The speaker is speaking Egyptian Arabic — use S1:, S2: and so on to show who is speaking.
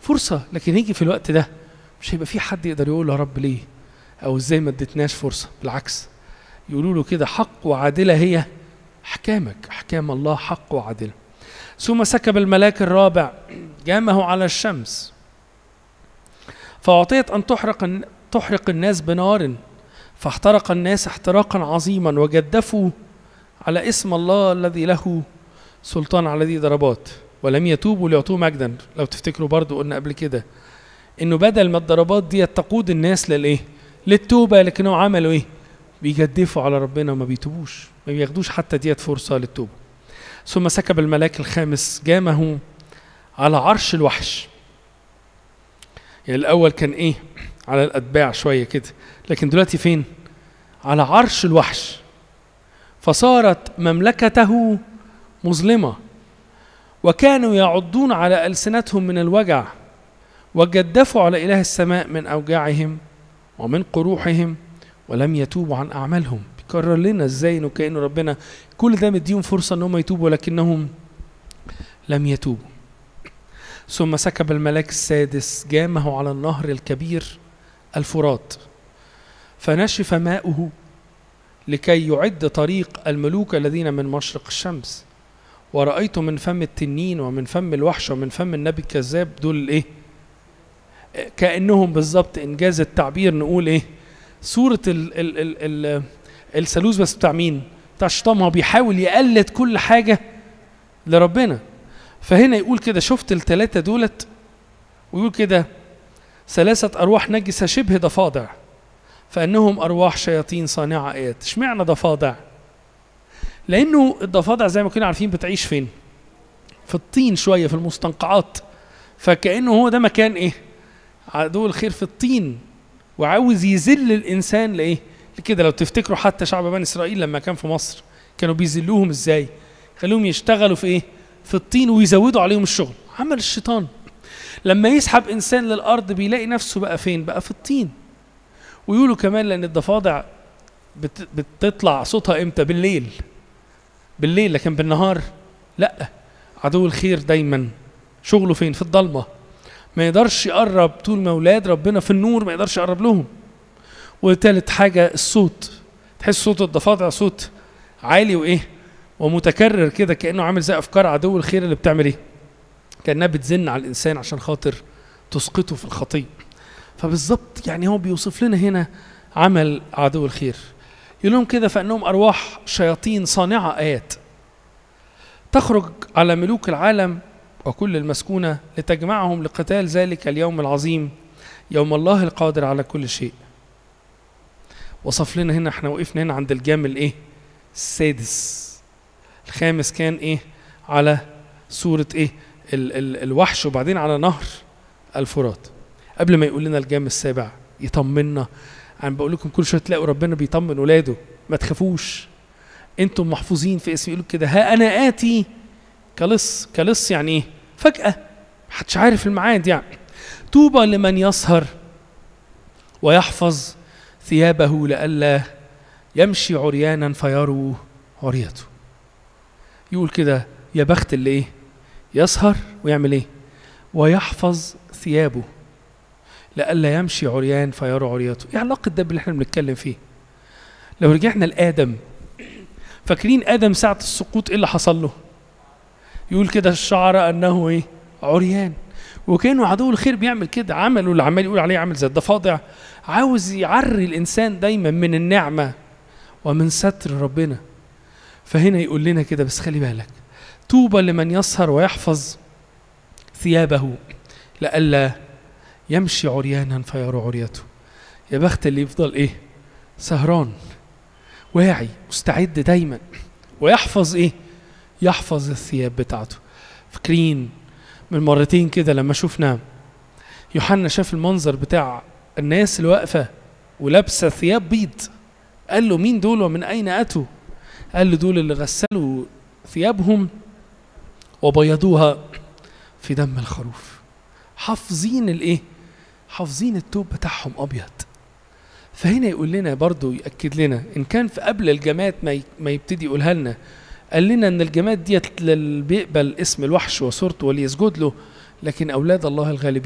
S1: فرصه لكن هيجي في الوقت ده مش هيبقى في حد يقدر يقول له يا رب ليه او ازاي ما اديتناش فرصه بالعكس يقولوا له كده حق وعادله هي احكامك احكام الله حق وعادله ثم سكب الملاك الرابع جامه على الشمس فأعطيت أن تحرق تحرق الناس بنار فاحترق الناس احتراقا عظيما وجدفوا على اسم الله الذي له سلطان على ذي ضربات ولم يتوبوا ليعطوه مجدا لو تفتكروا برضو قلنا قبل كده انه بدل ما الضربات دي تقود الناس للايه للتوبه لكنهم عملوا ايه بيجدفوا على ربنا وما بيتوبوش ما بياخدوش حتى ديت فرصه للتوبه ثم سكب الملاك الخامس جامه على عرش الوحش يعني الاول كان ايه على الاتباع شويه كده لكن دلوقتي فين على عرش الوحش فصارت مملكته مظلمه وكانوا يعضون على السنتهم من الوجع وجدفوا على اله السماء من اوجاعهم ومن قروحهم ولم يتوبوا عن اعمالهم بيكرر لنا ازاي انه كانه ربنا كل ده مديهم فرصه ان هم يتوبوا ولكنهم لم يتوبوا ثم سكب الملاك السادس جامه على النهر الكبير الفرات فنشف ماؤه لكي يعد طريق الملوك الذين من مشرق الشمس ورأيت من فم التنين ومن فم الوحش ومن فم النبي الكذاب دول الايه كأنهم بالظبط إنجاز التعبير نقول ايه صورة ال ال ال ال الثالوث بس بتاع مين بتاع الشيطان ما هو بيحاول يقلد كل حاجة لربنا فهنا يقول كده شفت الثلاثة دولت ويقول كده ثلاثة أرواح نجسة شبه ضفادع فأنهم أرواح شياطين صانعة آيات اشمعنى ضفادع لأنه الضفادع زي ما كنا عارفين بتعيش فين في الطين شوية في المستنقعات فكأنه هو ده مكان إيه عدو الخير في الطين وعاوز يذل الإنسان لإيه لكده لو تفتكروا حتى شعب بني إسرائيل لما كان في مصر كانوا بيذلوهم إزاي خلوهم يشتغلوا في إيه في الطين ويزودوا عليهم الشغل عمل الشيطان لما يسحب انسان للارض بيلاقي نفسه بقى فين بقى في الطين ويقولوا كمان لان الضفادع بت بتطلع صوتها امتى بالليل بالليل لكن بالنهار لا عدو الخير دايما شغله فين في الضلمه ما يقدرش يقرب طول ما اولاد ربنا في النور ما يقدرش يقرب لهم وثالث حاجه الصوت تحس صوت الضفادع صوت عالي وايه ومتكرر كده كانه عامل زي افكار عدو الخير اللي بتعمل ايه كانها بتزن على الانسان عشان خاطر تسقطه في الخطيه فبالظبط يعني هو بيوصف لنا هنا عمل عدو الخير يقول لهم كده فانهم ارواح شياطين صانعه ايات تخرج على ملوك العالم وكل المسكونه لتجمعهم لقتال ذلك اليوم العظيم يوم الله القادر على كل شيء وصف لنا هنا احنا وقفنا هنا عند الجام الايه السادس الخامس كان ايه على صورة ايه ال ال الوحش وبعدين على نهر الفرات قبل ما يقول لنا الجام السابع يطمنا انا بقول لكم كل شويه تلاقوا ربنا بيطمن ولاده ما تخافوش انتم محفوظين في اسم يقول كده ها انا اتي كلص كلص يعني ايه فجاه محدش عارف الميعاد يعني طوبى لمن يسهر ويحفظ ثيابه لئلا يمشي عريانا فيروا عريته يقول كده يا بخت اللي ايه يسهر ويعمل ايه ويحفظ ثيابه لئلا يمشي عريان فيرى عريته ايه علاقه ده باللي احنا بنتكلم فيه لو رجعنا لادم فاكرين ادم ساعه السقوط ايه اللي حصل له يقول كده الشعر انه ايه عريان وكانوا عدو الخير بيعمل كده عمله اللي عمال يقول عليه عامل زي الضفادع عاوز يعري الانسان دايما من النعمه ومن ستر ربنا فهنا يقول لنا كده بس خلي بالك طوبى لمن يسهر ويحفظ ثيابه لئلا يمشي عريانا فيرى عريته يا بخت اللي يفضل ايه سهران واعي مستعد دايما ويحفظ ايه يحفظ الثياب بتاعته فاكرين من مرتين كده لما شفنا يوحنا شاف المنظر بتاع الناس اللي واقفه ولابسه ثياب بيض قال له مين دول ومن اين اتوا قال له دول اللي غسلوا ثيابهم وبيضوها في دم الخروف حافظين الايه حافظين التوب بتاعهم ابيض فهنا يقول لنا برضو ياكد لنا ان كان في قبل الجماد ما ما يبتدي يقولها لنا قال لنا ان الجماد ديت اللي بيقبل اسم الوحش وصورته وليسجد له لكن اولاد الله الغالبين